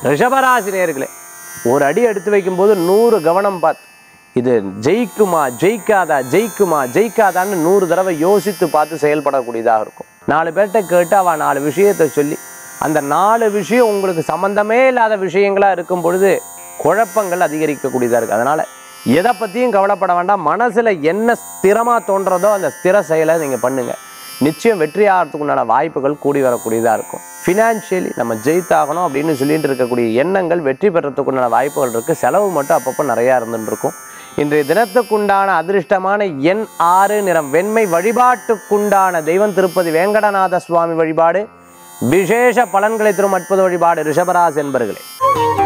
ரிஷபராசி நேர்களே ஒரு அடி எடுத்து வைக்கும்போது நூறு கவனம் பார்த்து இது ஜெயிக்குமா ஜெயிக்காதா ஜெயிக்குமா ஜெயிக்காதான்னு நூறு தடவை யோசித்து பார்த்து செயல்படக்கூடியதாக இருக்கும் நாலு பேர்கிட்ட கேட்டு அவள் நாலு விஷயத்தை சொல்லி அந்த நாலு விஷயம் உங்களுக்கு சம்மந்தமே இல்லாத விஷயங்களா இருக்கும் பொழுது குழப்பங்கள் அதிகரிக்கக்கூடியதாக இருக்குது அதனால் எதை பற்றியும் கவலைப்பட வேண்டாம் மனசில் என்ன ஸ்திரமாக தோன்றதோ அந்த ஸ்திர செயலை நீங்கள் பண்ணுங்கள் நிச்சயம் வெற்றி ஆகிறதுக்கு உண்டான வாய்ப்புகள் கூடி வரக்கூடியதாக இருக்கும் ஃபினான்ஷியலி நம்ம ஜெயித்தாகணும் அப்படின்னு சொல்லிட்டு இருக்கக்கூடிய எண்ணங்கள் வெற்றி பெறத்துக்கு உண்டான வாய்ப்புகள் இருக்குது செலவு மட்டும் அப்பப்போ நிறையா இருந்துட்டு இருக்கும் இன்றைய தினத்துக்குண்டான அதிர்ஷ்டமான எண் ஆறு நிறம் வெண்மை வழிபாட்டுக்குண்டான தெய்வம் திருப்பதி வேங்கடநாத சுவாமி வழிபாடு விசேஷ பலன்களை தரும் அற்புத வழிபாடு ரிஷபராசி என்பர்களே